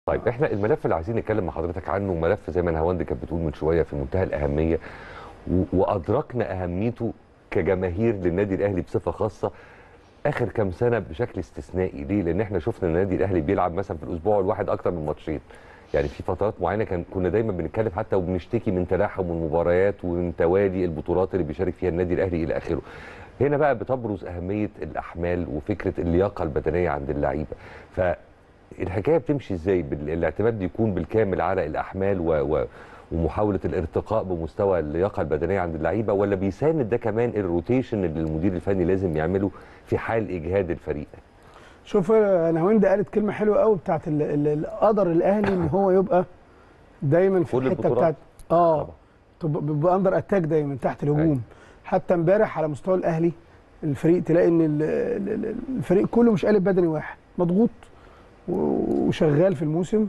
طيب احنا الملف اللي عايزين نتكلم مع حضرتك عنه ملف زي ما نهاوند كانت بتقول من شويه في منتهى الاهميه و- وادركنا اهميته كجماهير للنادي الاهلي بصفه خاصه اخر كام سنه بشكل استثنائي ليه؟ لان احنا شفنا النادي الاهلي بيلعب مثلا في الاسبوع الواحد اكتر من ماتشين يعني في فترات معينه كان كنا دايما بنتكلم حتى وبنشتكي من تلاحم المباريات ومن توالي البطولات اللي بيشارك فيها النادي الاهلي الى اخره. هنا بقى بتبرز اهميه الاحمال وفكره اللياقه البدنيه عند اللعيبه. فالحكايه بتمشي ازاي؟ بال- الاعتماد يكون بالكامل على الاحمال و, و ومحاوله الارتقاء بمستوى اللياقه البدنيه عند اللعيبه ولا بيساند ده كمان الروتيشن اللي المدير الفني لازم يعمله في حال اجهاد الفريق؟ شوف انا هوند قالت كلمه حلوه قوي بتاعت ال- ال- القدر الاهلي ان هو يبقى دايما في كل الحته البطولات. بتاعت اه طبعا. تبقى بيبقى اندر اتاك دايما تحت أيوة. الهجوم حتى امبارح على مستوى الاهلي الفريق تلاقي ان ال- ال- ال- الفريق كله مش قالب بدني واحد مضغوط و- وشغال في الموسم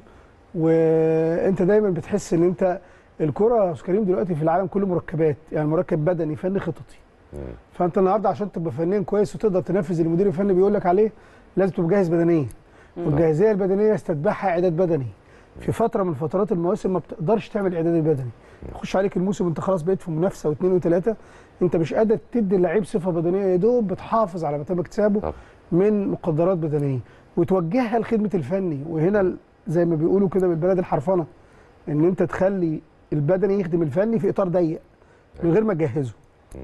وانت دايما بتحس ان انت الكره يا أستاذ كريم دلوقتي في العالم كله مركبات يعني مركب بدني فني خططي مم. فانت النهارده عشان تبقى فنيا كويس وتقدر تنفذ اللي المدير الفني بيقول لك عليه لازم تبقى جاهز بدنيا والجاهزيه البدنيه يستتبعها اعداد بدني في فتره من فترات المواسم ما بتقدرش تعمل الاعداد البدني يخش عليك الموسم انت خلاص بقيت في منافسه واثنين وثلاثه انت مش قادر تدي اللعيب صفه بدنيه يا دوب بتحافظ على متى اكتسابه طبعا. من مقدرات بدنيه وتوجهها لخدمه الفني وهنا ال- زي ما بيقولوا كده بالبلد الحرفنه ان انت تخلي البدني يخدم الفني في اطار ضيق من غير ما تجهزه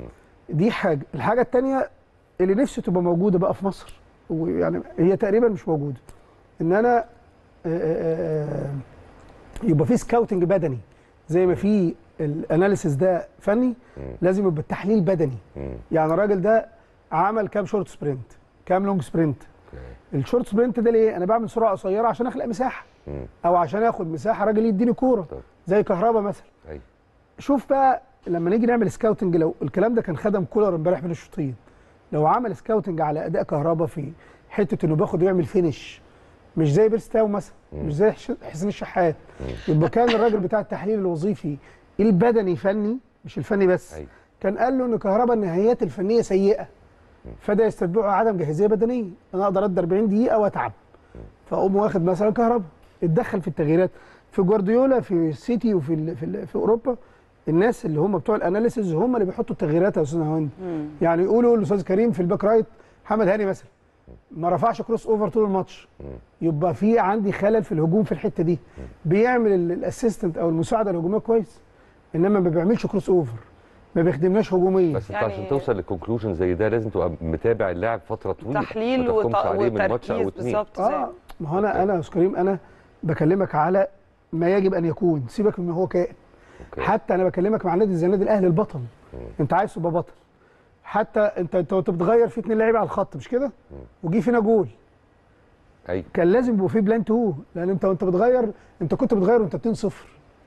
دي حاجه الحاجه الثانيه اللي نفسي تبقى موجوده بقى في مصر ويعني هي تقريبا مش موجوده ان انا آه، آه، آه، يبقى في سكاوتنج بدني زي ما في الاناليسيس ده فني لازم يبقى التحليل بدني مم. يعني الراجل ده عمل كام شورت سبرنت كام لونج سبرنت الشورت سبرنت ده ليه انا بعمل سرعه قصيره عشان اخلق مساحه مم. او عشان اخد مساحه راجل يديني كوره طب. زي كهربا مثلا ايوه شوف بقى لما نيجي نعمل سكاوتنج لو الكلام ده كان خدم كولر امبارح بين الشوطين لو عمل سكاوتنج على اداء كهربا في حته انه بياخد ويعمل فينش مش زي بيرستاو مثلا مش زي حش- حسين الشحات يبقى كان الراجل بتاع التحليل الوظيفي البدني فني مش الفني بس ايوه كان قال له ان كهربا النهايات الفنيه سيئه فده يستتبعه عدم جاهزيه بدنيه انا اقدر ادي 40 دقيقه واتعب فاقوم واخد مثلا كهربا اتدخل في التغييرات في جوارديولا في السيتي وفي ال في, ال في اوروبا الناس اللي هم بتوع الاناليسيز هم اللي بيحطوا التغييرات يا استاذ هوند يعني يقولوا الاستاذ كريم في الباك رايت محمد هاني مثلا ما رفعش كروس اوفر طول الماتش يبقى في عندي خلل في الهجوم في الحته دي بيعمل ال- الاسيستنت او المساعده الهجوميه كويس انما ما بيعملش كروس اوفر ما بيخدمناش هجوميا بس انت يعني- عشان توصل للكونكلوجن زي ده لازم تبقى متابع اللاعب فتره طويله تحليل ما تحكمش وت- عليه من ماتش او وتركيز اتنين بالظبط اه زي ما هو انا أوكي. انا يا استاذ كريم انا بكلمك على ما يجب ان يكون سيبك من هو كائن اوكي حتى انا بكلمك مع نادي زي النادي الاهلي البطل انت عايز تبقى بطل حتى انت انت وانت بتغير في اتنين لعيبه على الخط مش كده وجي فينا جول ايوه كان لازم يبقى في بلان 2 لان انت وانت بتغير انت كنت بتغير وانت 2 0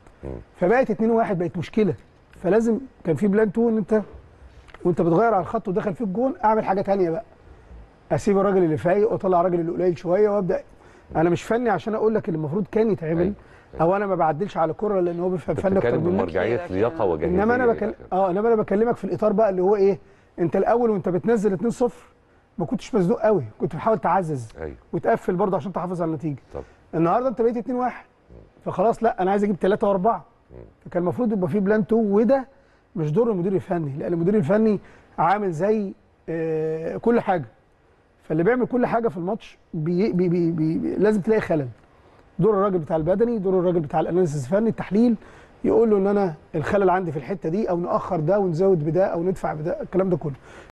فبقت 2 1 بقت مشكله فلازم كان في بلان 2 ان انت وانت بتغير على الخط ودخل فيك جون اعمل حاجه ثانيه بقى اسيب الراجل اللي فايق واطلع الراجل اللي قليل شويه وابدا انا مش فني عشان اقول لك اللي المفروض كان يتعمل أيوة. او انا ما بعدلش على كره لان هو بيفهم انت فن اكتر بتتكلم منك بمرجعيه أكيد، لياقه أكيد. وجاهزيه انما انا إلى بكلم آخره. اه انما انا بكلمك في الاطار بقى اللي هو ايه انت الاول وانت بتنزل 2 0 ما كنتش مزنوق قوي كنت بتحاول تعزز ايوه وتقفل برضه عشان تحافظ على النتيجه طب النهارده انت بقيت 2 1 فخلاص لا انا عايز اجيب 3 و4 فكان المفروض يبقى في بلان 2 وده مش دور المدير الفني لان المدير الفني عامل زي آه كل حاجه فاللي بيعمل كل حاجه في الماتش بي بي بي بي بي لازم تلاقي خلل دور الراجل بتاع البدني دور الراجل بتاع الاناليسيس الفني التحليل يقول له ان انا الخلل عندي في الحته دي او ناخر ده ونزود بده او ندفع بده الكلام ده كله